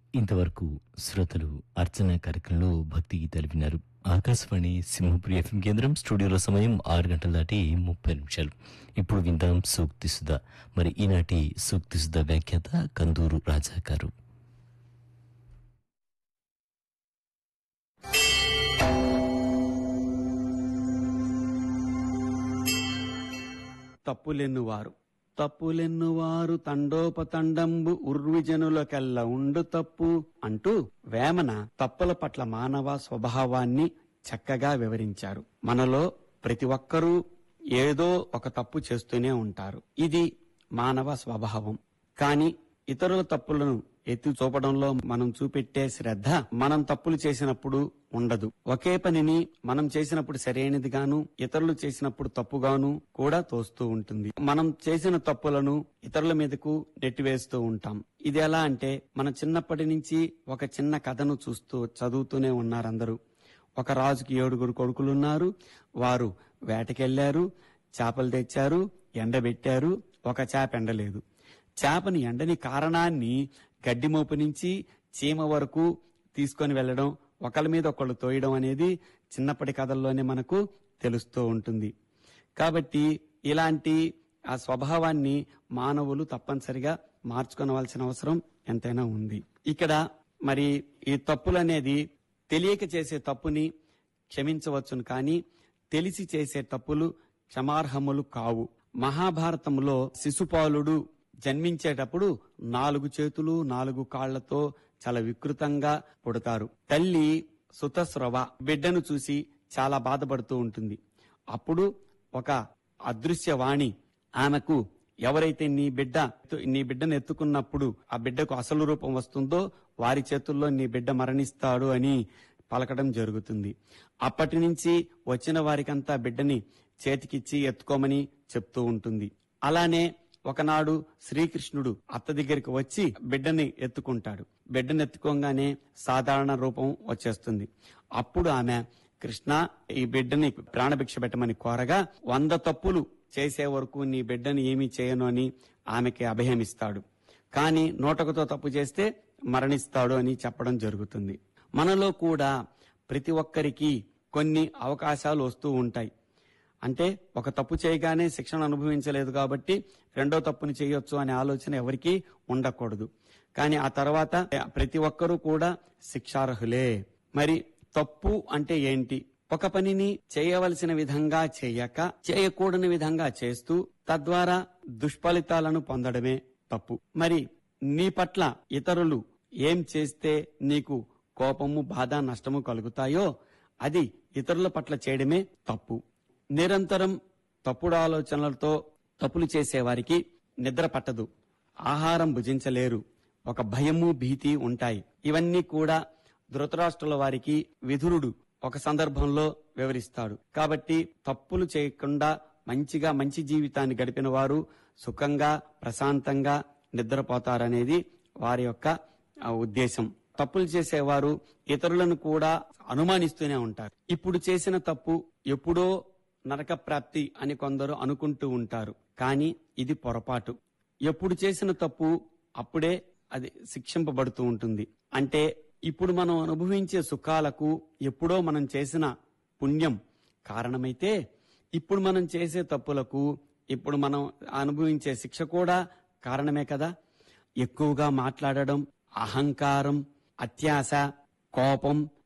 ఇంతవరకు శ్రోతలు అర్చన కార్యక్రమంలో భక్తి గీతాలు విన్నారు ఆకాశవాణి సింహపురి ఎఫ్ఎం కేంద్రం స్టూడియోలో సమయం ఆరు గంటల దాటి ముప్పై నిమిషాలు ఇప్పుడు విందాం సూక్తి సుధ మరి ఈనాటి సూక్తి సుధ వ్యాఖ్యాత కందూరు రాజా గారు తప్పులెన్నువారు తప్పులెన్నువారు తండోపతండంబు ఉర్విజనులకెల్ల ఉండు తప్పు అంటూ వేమన తప్పుల పట్ల మానవ స్వభావాన్ని చక్కగా వివరించారు మనలో ప్రతి ఒక్కరూ ఏదో ఒక తప్పు చేస్తూనే ఉంటారు ఇది మానవ స్వభావం కానీ ఇతరుల తప్పులను ఎత్తి చూపడంలో మనం చూపెట్టే శ్రద్ధ మనం తప్పులు చేసినప్పుడు ఉండదు ఒకే పనిని మనం చేసినప్పుడు సరైనదిగాను ఇతరులు చేసినప్పుడు తప్పుగాను కూడా తోస్తూ ఉంటుంది మనం చేసిన తప్పులను ఇతరుల మీదకు నెట్టివేస్తూ ఉంటాం ఇది ఎలా అంటే మన చిన్నప్పటి నుంచి ఒక చిన్న కథను చూస్తూ చదువుతూనే ఉన్నారు అందరూ ఒక రాజుకి ఏడుగురు కొడుకులున్నారు వారు వేటకెళ్లారు చేపలు తెచ్చారు ఎండబెట్టారు ఒక చేప ఎండలేదు చేపని ఎండని కారణాన్ని గడ్డి మోపు నుంచి చీమ వరకు తీసుకొని వెళ్ళడం ఒకళ్ళ మీద ఒకళ్ళు తోయడం అనేది చిన్నప్పటి కథల్లోనే మనకు తెలుస్తూ ఉంటుంది కాబట్టి ఇలాంటి ఆ స్వభావాన్ని మానవులు తప్పనిసరిగా మార్చుకోవలసిన అవసరం ఎంతైనా ఉంది ఇక్కడ మరి ఈ తప్పులు అనేది తెలియక చేసే తప్పుని క్షమించవచ్చును కానీ తెలిసి చేసే తప్పులు క్షమార్హములు కావు మహాభారతంలో శిశుపాలుడు జన్మించేటప్పుడు నాలుగు చేతులు నాలుగు కాళ్లతో చాలా వికృతంగా పుడతారు తల్లి సుతస్రవ బిడ్డను చూసి చాలా బాధపడుతూ ఉంటుంది అప్పుడు ఒక అదృశ్యవాణి ఆమెకు ఎవరైతే నీ బిడ్డ నీ బిడ్డను ఎత్తుకున్నప్పుడు ఆ బిడ్డకు అసలు రూపం వస్తుందో వారి చేతుల్లో నీ బిడ్డ మరణిస్తాడు అని పలకడం జరుగుతుంది అప్పటి నుంచి వచ్చిన వారికంతా బిడ్డని చేతికిచ్చి ఎత్తుకోమని చెప్తూ ఉంటుంది అలానే ఒకనాడు శ్రీకృష్ణుడు అత్త దగ్గరికి వచ్చి బిడ్డని ఎత్తుకుంటాడు బిడ్డని ఎత్తుకోగానే సాధారణ రూపం వచ్చేస్తుంది అప్పుడు ఆమె కృష్ణ ఈ బిడ్డని ప్రాణభిక్ష పెట్టమని కోరగా వంద తప్పులు చేసే వరకు నీ బిడ్డని ఏమీ చేయను అని ఆమెకి అభయమిస్తాడు కానీ నోటకతో తప్పు చేస్తే మరణిస్తాడు అని చెప్పడం జరుగుతుంది మనలో కూడా ప్రతి ఒక్కరికి కొన్ని అవకాశాలు వస్తూ ఉంటాయి అంటే ఒక తప్పు చేయగానే శిక్షణ అనుభవించలేదు కాబట్టి రెండో తప్పుని చేయొచ్చు అనే ఆలోచన ఎవరికీ ఉండకూడదు కానీ ఆ తర్వాత ప్రతి ఒక్కరూ కూడా శిక్షార్హులే మరి తప్పు అంటే ఏంటి ఒక పనిని చేయవలసిన విధంగా చేయక చేయకూడని విధంగా చేస్తూ తద్వారా దుష్ఫలితాలను పొందడమే తప్పు మరి నీ పట్ల ఇతరులు ఏం చేస్తే నీకు కోపము బాధ నష్టము కలుగుతాయో అది ఇతరుల పట్ల చేయడమే తప్పు నిరంతరం తప్పుడు ఆలోచనలతో తప్పులు చేసేవారికి నిద్ర పట్టదు ఆహారం భుజించలేరు ఒక భయము భీతి ఉంటాయి ఇవన్నీ కూడా ధృతరాష్ట్రుల వారికి విధురుడు ఒక సందర్భంలో వివరిస్తాడు కాబట్టి తప్పులు చేయకుండా మంచిగా మంచి జీవితాన్ని గడిపిన వారు సుఖంగా ప్రశాంతంగా నిద్రపోతారనేది వారి యొక్క ఆ, ఉద్దేశం తప్పులు చేసేవారు ఇతరులను కూడా అనుమానిస్తూనే ఉంటారు ఇప్పుడు చేసిన తప్పు ఎప్పుడో నరక ప్రాప్తి అని కొందరు అనుకుంటూ ఉంటారు కానీ ఇది పొరపాటు ఎప్పుడు చేసిన తప్పు అప్పుడే అది శిక్షింపబడుతూ ఉంటుంది అంటే ఇప్పుడు మనం అనుభవించే సుఖాలకు ఎప్పుడో మనం చేసిన పుణ్యం కారణమైతే ఇప్పుడు మనం చేసే తప్పులకు ఇప్పుడు మనం అనుభవించే శిక్ష కూడా కారణమే కదా ఎక్కువగా మాట్లాడడం అహంకారం అత్యాశ కోపం